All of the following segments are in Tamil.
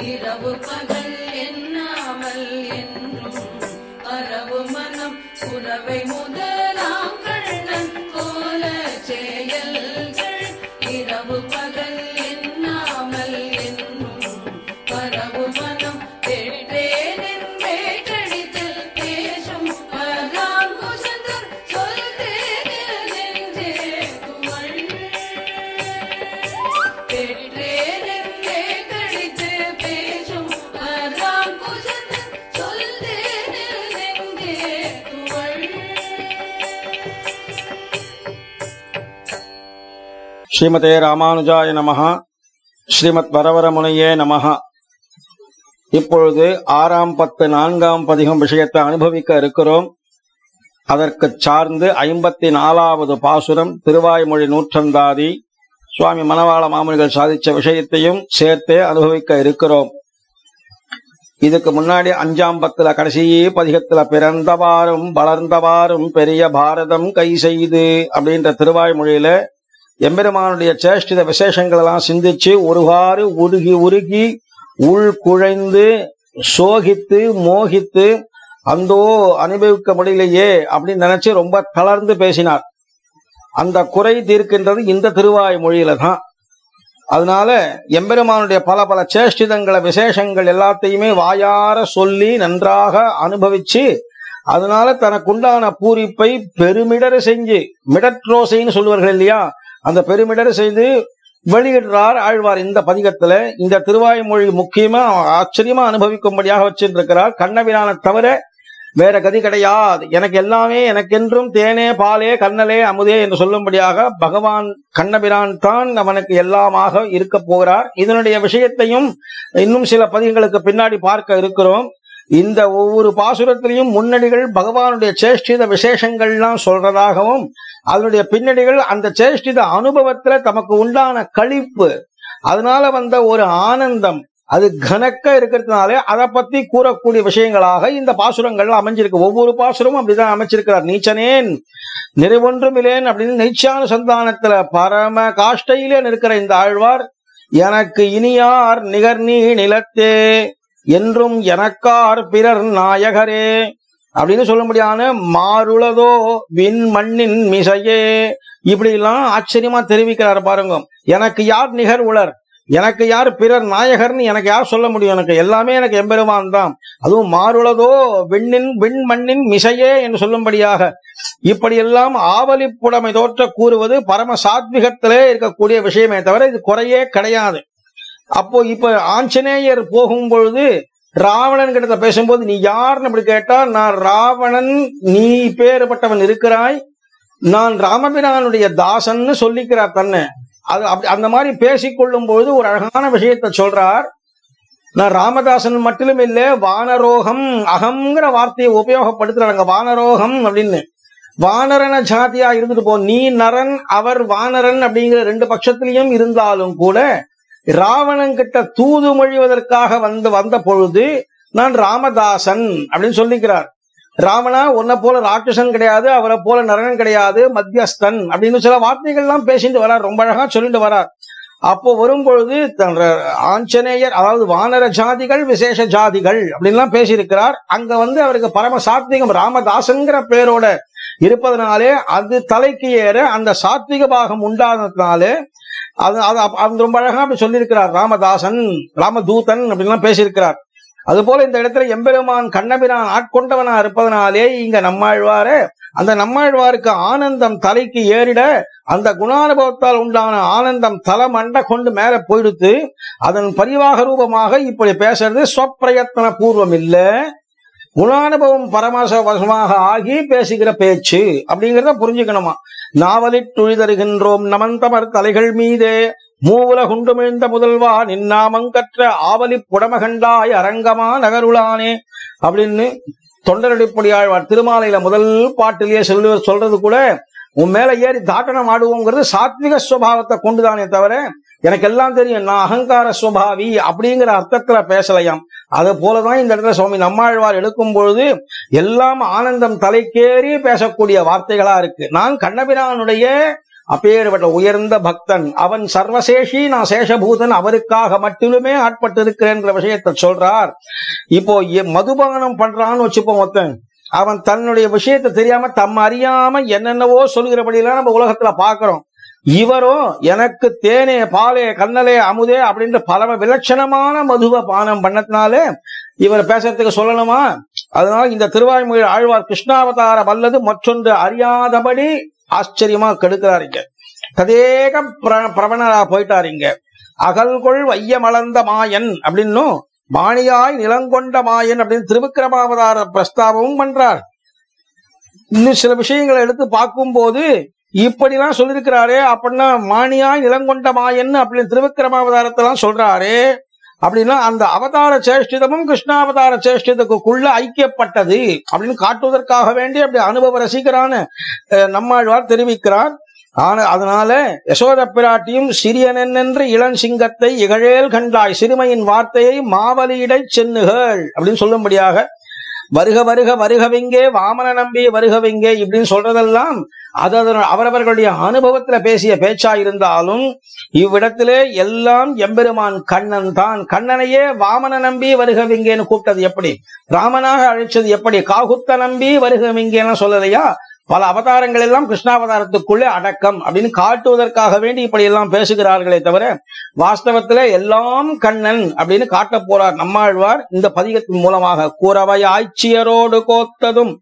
இரவு பகல் எண்ணாமல் என்றும் அரவு மனம் உறவை முதலாம் கண்ணன் கோல செயல்கள் இரவு பகல் எண்ணாமல் என்றும் பரவு மனம் பெற்றேன் என்பே கடித்து பேசும் பராங்குசந்தர் சொல்தேனில் நெஞ்சே துவள் பெற்றேனென்றே கடித்து பேசும் பராங்குசந்தர் சொல்தேனில் நெஞ்சே துவள் ஸ்ரீமதே ராமானுஜாய நமஹ ஸ்ரீமத் வரவரமுனையே நமஹ இப்பொழுது ஆறாம் பத்து நான்காம் பதிகம் விஷயத்தை அனுபவிக்க இருக்கிறோம் அதற்கு சார்ந்து ஐம்பத்தி நாலாவது பாசுரம் திருவாய்மொழி நூற்றந்தாதி சுவாமி மணவாள மாமுனிகள் சாதிச்ச விஷயத்தையும் சேர்த்தே அனுபவிக்க இருக்கிறோம் இதுக்கு முன்னாடி அஞ்சாம் பத்துல கடைசி பதிகத்துல பிறந்தவாறும் வளர்ந்தவாறும் பெரிய பாரதம் கை செய்து அப்படின்ற திருவாய்மொழியில எம்பெருமானுடைய சேஷ்டித விசேஷங்கள் எல்லாம் சிந்திச்சு ஒருவாறு உருகி உருகி உள் குழைந்து சோகித்து மோகித்து அந்தோ அனுபவிக்க முடியலையே அப்படின்னு நினைச்சு ரொம்ப தளர்ந்து பேசினார் அந்த குறை தீர்க்கின்றது இந்த திருவாய் மொழியில தான் அதனால எம்பெருமானுடைய பல பல சேஷ்டிதங்களை விசேஷங்கள் எல்லாத்தையுமே வாயார சொல்லி நன்றாக அனுபவிச்சு அதனால தனக்குண்டான பூரிப்பை பெருமிடர் செஞ்சு மிடட்ரோசைன்னு சொல்லுவார்கள் இல்லையா அந்த பெருமிடர் செய்து வெளியிடுறார் ஆழ்வார் இந்த பதிகத்துல இந்த திருவாய்மொழி முக்கியமா ஆச்சரியமா அனுபவிக்கும்படியாக வச்சிருக்கிறார் கண்ணபிரானை தவிர வேற கதி கிடையாது எனக்கு எல்லாமே எனக்கென்றும் தேனே பாலே கண்ணலே அமுதே என்று சொல்லும்படியாக பகவான் கண்ணபிரான் தான் அவனுக்கு எல்லாமாக இருக்க போகிறார் இதனுடைய விஷயத்தையும் இன்னும் சில பதிகங்களுக்கு பின்னாடி பார்க்க இருக்கிறோம் இந்த ஒவ்வொரு பாசுரத்திலையும் முன்னடிகள் பகவானுடைய சேஷ்டித விசேஷங்கள்லாம் சொல்றதாகவும் அதனுடைய பின்னணிகள் அந்த சேஷ்டித அனுபவத்துல தமக்கு உண்டான களிப்பு அதனால வந்த ஒரு ஆனந்தம் அது கனக்க இருக்கிறதுனாலே அதை பத்தி கூறக்கூடிய விஷயங்களாக இந்த பாசுரங்கள் அமைஞ்சிருக்கு ஒவ்வொரு பாசுரமும் அப்படிதான் அமைச்சிருக்கிறார் நீச்சனேன் நிறைவொன்றுமில்லேன் அப்படின்னு நெய்ச்சான சந்தானத்துல பரம காஷ்டையிலே நிற்கிற இந்த ஆழ்வார் எனக்கு இனியார் நிகர்நீ நிலத்தே என்றும் எனக்கார் பிறர் நாயகரே அப்படின்னு சொல்லும்படியான மாறுளதோ விண் மண்ணின் மிசையே இப்படி எல்லாம் ஆச்சரியமா தெரிவிக்கிறார் பாருங்க எனக்கு யார் நிகர் உளர் எனக்கு யார் பிறர் நாயகர்னு எனக்கு யார் சொல்ல முடியும் எனக்கு எல்லாமே எனக்கு எம்பெருமான் தான் அதுவும் மாறுளதோ விண்ணின் விண் மண்ணின் மிசையே என்று சொல்லும்படியாக இப்படியெல்லாம் ஆவலி புடமை தோற்ற கூறுவது பரம சாத்விகத்திலே இருக்கக்கூடிய விஷயமே தவிர இது குறையே கிடையாது அப்போ இப்ப ஆஞ்சநேயர் போகும் பொழுது ராவணன் கிட்ட பேசும்போது நீ யாருன்னு அப்படி கேட்டா நான் ராவணன் நீ பேறுபட்டவன் இருக்கிறாய் நான் ராமபிரானுடைய தாசன்னு சொல்லிக்கிறார் தன்னை அது அப்படி அந்த மாதிரி பேசிக்கொள்ளும் பொழுது ஒரு அழகான விஷயத்தை சொல்றார் நான் ராமதாசன் மட்டும் இல்ல வானரோகம் அகம்ங்கிற வார்த்தையை உபயோகப்படுத்துறாங்க வானரோகம் அப்படின்னு வானரன ஜாதியா இருந்துட்டு போ நீ நரன் அவர் வானரன் அப்படிங்கிற ரெண்டு பட்சத்திலையும் இருந்தாலும் கூட ராவணன் கிட்ட தூது மொழிவதற்காக வந்து வந்த பொழுது நான் ராமதாசன் அப்படின்னு சொல்லிக்கிறார் ராவணா உன்னை போல ராட்சசன் கிடையாது அவரை போல நரன் கிடையாது மத்தியஸ்தன் அப்படின்னு சில வார்த்தைகள்லாம் பேசிட்டு வரார் ரொம்ப அழகா சொல்லிட்டு வரார் அப்போ வரும்பொழுது தன் ஆஞ்சநேயர் அதாவது வானர ஜாதிகள் விசேஷ ஜாதிகள் அப்படின்லாம் பேசியிருக்கிறார் அங்க வந்து அவருக்கு பரம சாத்விகம் ராமதாசன்கிற பேரோட இருப்பதனாலே அது தலைக்கு ஏற அந்த சாத்விக பாகம் உண்டானதுனாலே அது அது அப்ப- அது ரொம்ப அழகா அப்படி சொல்லியிருக்கிறார் ராமதாசன் ராமதூதன் அப்படின்லாம் பேசியிருக்கிறார் அதுபோல இந்த இடத்துல எம்பெருமான் கண்ணபிரான் ஆட்கொண்டவனா இருப்பதனாலே இங்க நம்மாழ்வாரே அந்த நம்மாழ்வாருக்கு ஆனந்தம் தலைக்கு ஏறிட அந்த குணானுபவத்தால் உண்டான ஆனந்தம் தலை மண்டை கொண்டு மேல போயிடுத்து அதன் பரிவாக ரூபமாக இப்படி பேசுறது ஸ்வப்பிரயத்தன பூர்வம் இல்ல குணானுபவம் பரமச வசமாக ஆகி பேசுகிற பேச்சு அப்படிங்கிறத புரிஞ்சுக்கணுமா நாவலிட் துழிதருகின்றோம் நமந்தமர் தலைகள் மீதே மூவுல குண்டுமிழ்ந்த முதல்வா நின்னாமங்கற்ற ஆவலி புடமகண்டாய் அரங்கமா நகருளானே அப்படின்னு தொண்டரடிப்படியாழ்வார் திருமாலையில முதல் பாட்டிலேயே சொல்லு சொல்றது கூட உன் மேல ஏறி தாட்டனம் ஆடுவோங்கிறது சாத்விக சுவாவத்தை கொண்டுதானே தவிர எனக்கு எல்லாம் தெரியும் நான் அகங்கார சுவாவி அப்படிங்கிற அர்த்தத்துல பேசலையாம் அது போலதான் இந்த இடத்துல சுவாமி நம்மாழ்வார் எடுக்கும் பொழுது எல்லாம் ஆனந்தம் தலைக்கேறி பேசக்கூடிய வார்த்தைகளா இருக்கு நான் கண்ணபிரானுடைய அப்பேற்பட்ட உயர்ந்த பக்தன் அவன் சர்வசேஷி நான் சேஷபூதன் அவருக்காக மட்டுமே ஆட்பட்டு இருக்கிறேன்ற விஷயத்தை சொல்றார் இப்போ எ- மதுபானம் பண்றான்னு வச்சுப்போம் ஒருத்தன் அவன் தன்னுடைய விஷயத்தை தெரியாம தம் அறியாம என்னென்னவோ சொல்கிறபடியெல்லாம் நம்ம உலகத்துல பாக்குறோம் இவரும் எனக்கு தேனே பாலே கண்ணலே அமுதே அப்படின்ற பல விலட்சணமான மதுவை பானம் பண்ணதுனாலே இவர் பேசுறதுக்கு சொல்லணுமா அதனால இந்த திருவாய்மொழி ஆழ்வார் கிருஷ்ணாவதார வல்லது மற்றொன்று அறியாதபடி ஆச்சரியமா கெடுக்கிறாருங்க ததேக பிர- பிரபணரா போயிட்டாருங்க அகல்கொள் வையமளந்த மாயன் அப்படின்னும் மாணியாய் நிலங்கொண்ட மாயன் அப்படின்னு திருவிக்கிரமாவதார பிரஸ்தாபமும் பண்றார் இன்னும் சில விஷயங்களை எடுத்து பார்க்கும்போது இப்படிலாம் சொல்லியிருக்கிறாரே அப்படின்னா மாணியாய் நிலங்கொண்ட மாயன் அப்படின்னு திருவிக்கிரமாவதாரத்தெல்லாம் சொல்றாரு அப்படின்னா அந்த அவதார சேஷ்டிதமும் கிருஷ்ணாவதார சேஷ்டிதத்துக்குள்ள ஐக்கியப்பட்டது அப்படின்னு காட்டுவதற்காக வேண்டி அப்படி அனுபவ ரசிகரான அஹ், நம்மாழ்வார் தெரிவிக்கிறார் ஆனா அதனால யசோத பிராட்டியும் சிறியனென்று இளன் சிங்கத்தை இகழேல் கண்டாய் சிறுமையின் வார்த்தையை மாவலியிடச் சென்னுகள் அப்படின்னு சொல்லும்படியாக வருக வருக வருகவிங்கே வாமன நம்பி வருகவிங்கே இப்படின்னு சொல்றதெல்லாம் அது அதன- அவரவர்களுடைய அனுபவத்துல பேசிய பேச்சா இருந்தாலும் இவ்விடத்திலே எல்லாம் எம்பெருமான் கண்ணன் தான் கண்ணனையே வாமன நம்பி வருகவிங்கேன்னு கூப்பிட்டது எப்படி ராமனாக அழைச்சது எப்படி காகுத்த நம்பி வருகவிங்கேன்னு சொல்லலையா பல அவதாரங்கள் எல்லாம் கிருஷ்ணாவதாரத்துக்குள்ளே அடக்கம் அப்படின்னு காட்டுவதற்காக வேண்டி இப்படி எல்லாம் பேசுகிறார்களே தவிர வாஸ்தவத்துல எல்லாம் கண்ணன் அப்படின்னு காட்ட போறார் நம்மாழ்வார் இந்த பதிகத்தின் மூலமாக கூறவை ஆய்ச்சியரோடு கோத்ததும்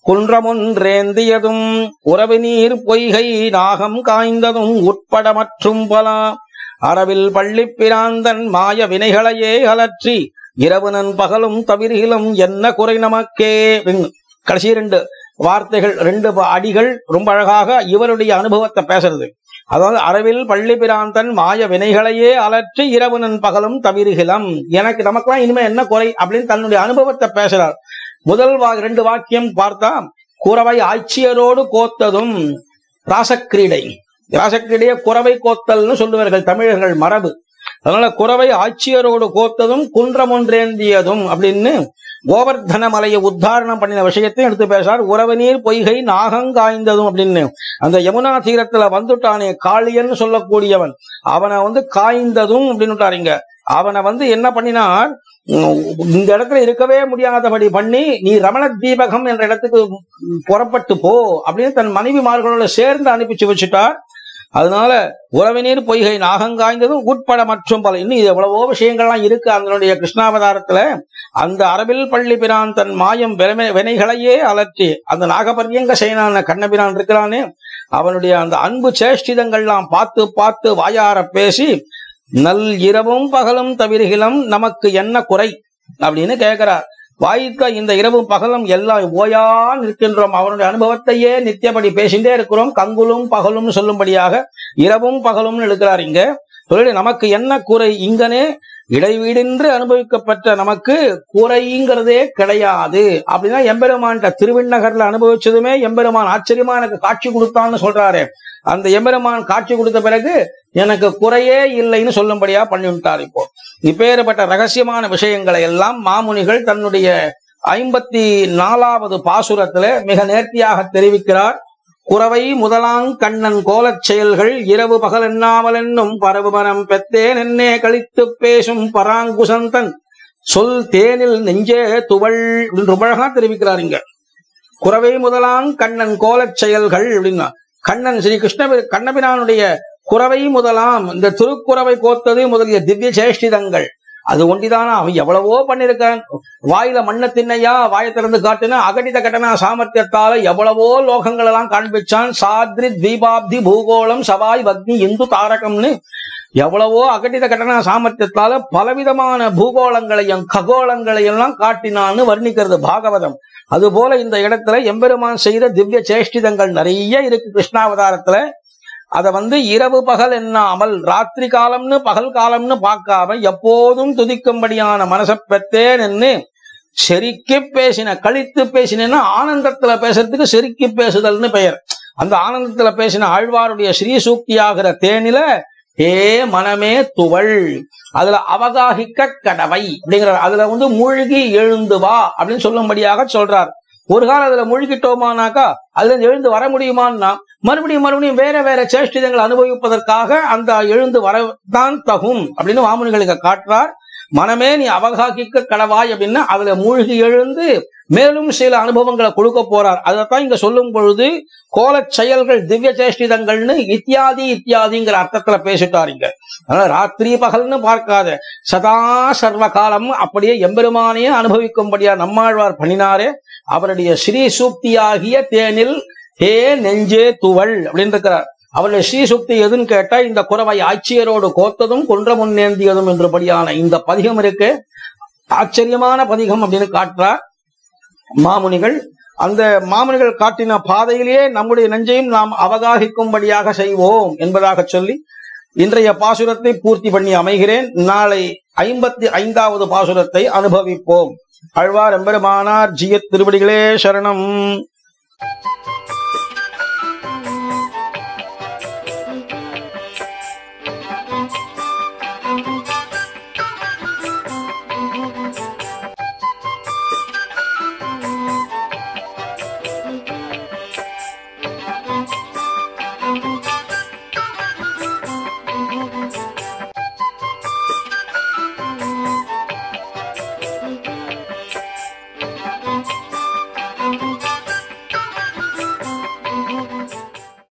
குன்றமொன்றேந்தியதும் உறவு நீர் பொய்கை நாகம் காய்ந்ததும் உட்பட மற்றும் பல அரவில் பள்ளி பிராந்தன் மாய வினைகளையே அலற்றி இரவுனன் பகலும் தவிர்கிலும் என்ன குறை நமக்கே அப்படின்னு கடைசி ரெண்டு வார்த்தைகள் ரெண்டு ப- அடிகள் ரொம்ப அழகாக இவருடைய அனுபவத்தை பேசுறது அதாவது அரவில் பள்ளி பிராந்தன் மாய வினைகளையே அலற்றி இரவுனன் பகலும் தவிர்கிலம் எனக்கு நமக்கெல்லாம் இனிமே என்ன குறை அப்படின்னு தன்னுடைய அனுபவத்தை பேசுறார் முதல் வா ரெண்டு வாக்கியம் பார்த்தா குறவை ஆட்சியரோடு கோத்ததும் ராசக்கிரீடை ராசக்கிரீடையை குறவை கோத்தல்னு சொல்லுவார்கள் தமிழர்கள் மரபு அதனால குறவை ஆட்சியரோடு கோத்ததும் குன்றம் ஒன்றேந்தியதும் அப்படின்னு கோவர்தன மலையை உத்தாரணம் பண்ணின விஷயத்தையும் எடுத்து பேசுறார் உறவு நீர் பொய்கை நாகங்காய்ந்ததும் அப்படின்னு அந்த யமுனா தீரத்துல வந்துட்டானே காளியன்னு சொல்லக்கூடியவன் அவனை வந்து காய்ந்ததும் அப்படின்னு இங்க அவனை வந்து என்ன பண்ணினார் உம், இந்த இடத்துல இருக்கவே முடியாதபடி பண்ணி நீ ரமண தீபகம் என்ற இடத்துக்கு புறப்பட்டு போ அப்படின்னு தன் மனைவிமார்களோட சேர்ந்து அனுப்பிச்சு வச்சுட்டார் அதனால உறவினீர் பொய்கை நாகங்காய்ந்ததும் உட்பட மற்றும் பல இன்னும் இது எவ்வளவோ விஷயங்கள்லாம் இருக்கு அதனுடைய கிருஷ்ணாவதாரத்துல அந்த அரபில் பள்ளி பிரான் தன் மாயம் வினை- வினைகளையே அலற்றி அந்த நாகபரியங்க செய்யனான கண்ணபிரான் இருக்கிறானே அவனுடைய அந்த அன்பு சேஷ்டிதங்கள்லாம் பார்த்து பார்த்து வாயார பேசி நல் இரவும் பகலும் தவிர்கிலம் நமக்கு என்ன குறை அப்படின்னு கேட்கிறார் வாய்க்க இந்த இரவும் பகலும் எல்லாம் ஓயா நிற்கின்றோம் அவனுடைய அனுபவத்தையே நித்தியபடி பேசிட்டே இருக்கிறோம் கங்குலும் பகலும் சொல்லும்படியாக இரவும் பகலும்னு எடுக்கிறார் இங்க சொல்லி நமக்கு என்ன குறை இங்கனே இடைவீடின்றி அனுபவிக்கப்பட்ட நமக்கு குறைங்கிறதே கிடையாது அப்படின்னா எம்பெருமான்கிட்ட திருவிண்ணகர்ல அனுபவிச்சதுமே எம்பெருமான் ஆச்சரியமா எனக்கு காட்சி கொடுத்தான்னு சொல்றாரு அந்த எம்பெருமான் காட்சி கொடுத்த பிறகு எனக்கு குறையே இல்லைன்னு சொல்லும்படியா பண்ணிவிட்டார் இப்போ இப்பேற்பட்ட ரகசியமான விஷயங்களை எல்லாம் மாமுனிகள் தன்னுடைய ஐம்பத்தி நாலாவது பாசுரத்துல மிக நேர்த்தியாக தெரிவிக்கிறார் குறவை முதலாங் கண்ணன் கோலச் செயல்கள் இரவு பகல் எண்ணாமல் என்னும் பரவு மரம் பெத்தேன் என்னே கழித்து பேசும் பராங்குசந்தன் சொல் தேனில் நெஞ்சே துவள் அப்படின்னு ரொம்ப அழகா தெரிவிக்கிறார் இங்க குறவை முதலாங் கண்ணன் கோலச் செயல்கள் அப்படின்னா கண்ணன் ஸ்ரீ கிருஷ்ண கண்ணபிரானுடைய குறவை முதலாம் இந்த திருக்குறவை கோத்தது முதலிய திவ்ய சேஷ்டிதங்கள் அது ஒண்டிதானா அவன் எவ்வளவோ பண்ணிருக்கான் வாயில மண்ண திண்ணையா வாயை திறந்து காட்டுனா அகடித கட்டணா சாமர்த்தியத்தால எவ்வளவோ லோகங்கள் எல்லாம் காண்பிச்சான் சாத்ரி தீபாப்தி பூகோளம் சவாய் வக்னி இந்து தாரகம்னு எவ்வளவோ அகடித கட்டணா சாமர்த்தியத்தால பலவிதமான பூகோளங்களையும் ககோளங்களையும் எல்லாம் காட்டினான்னு வர்ணிக்கிறது பாகவதம் அதுபோல இந்த இடத்துல எம்பெருமான் செய்த திவ்ய சேஷ்டிதங்கள் நிறைய இருக்கு கிருஷ்ணாவதாரத்துல அத வந்து இரவு பகல் எண்ணாமல் ராத்திரி காலம்னு பகல் காலம்னு பார்க்காம எப்போதும் துதிக்கும்படியான மனசை பெற்றேன்னு செருக்கி பேசின கழித்து பேசினேன்னா ஆனந்தத்துல பேசுறதுக்கு செருக்கி பேசுதல்னு பெயர் அந்த ஆனந்தத்துல பேசின ஆழ்வாருடைய ஸ்ரீ சூக்தியாகிற தேனில ஏ மனமே துவள் அதுல அவகாகிக்க கடவை அப்படிங்கிற அதுல வந்து மூழ்கி எழுந்து வா அப்படின்னு சொல்லும்படியாக சொல்றார் ஒரு காலம் அதுல முழுகிட்டோமானாக்கா அதுல இருந்து எழுந்து வர முடியுமான்னா மறுபடியும் மறுபடியும் வேற வேற சேஷ்டிதங்களை அனுபவிப்பதற்காக அந்த எழுந்து வரதான் தகும் அப்படின்னு வாமுனிகளுக்கு காட்டுறார் மனமே நீ அவகாகிக்க கடவாய் அப்படின்னு அதுல மூழ்கி எழுந்து மேலும் சில அனுபவங்களை கொடுக்க போறார் அதைத்தான் இங்க சொல்லும் பொழுது கோலச் செயல்கள் திவ்ய சேஷ்டிதங்கள்னு இத்தியாதி இத்தியாதிங்கிற அர்த்தத்துல பேசிட்டார் இங்க அதனால ராத்திரி பகல்னு பார்க்காத சதா சர்வ காலம் அப்படியே எம்பெருமானையே அனுபவிக்கும்படியா நம்மாழ்வார் பண்ணினாரே அவருடைய ஸ்ரீ சூக்தியாகிய தேனில் ஹே நெஞ்சே துவள் அப்படின்னு இருக்கிறார் அவருடைய ஸ்ரீ சுக்தி எதுன்னு கேட்டா இந்த குறவை ஆட்சியரோடு கோத்ததும் கொன்ற முன்னேந்தியதும் என்றபடியான இந்த பதிகம் இருக்கு ஆச்சரியமான பதிகம் அப்படின்னு காட்டுறார் மாமுனிகள் அந்த மாமுனிகள் காட்டின பாதையிலேயே நம்முடைய நெஞ்சையும் நாம் அவகாகிக்கும்படியாக செய்வோம் என்பதாக சொல்லி இன்றைய பாசுரத்தை பூர்த்தி பண்ணி அமைகிறேன் நாளை ஐம்பத்தி ஐந்தாவது பாசுரத்தை அனுபவிப்போம் அழ்வார் எம்பெருமானார் ஜியத் திருவடிகளே சரணம்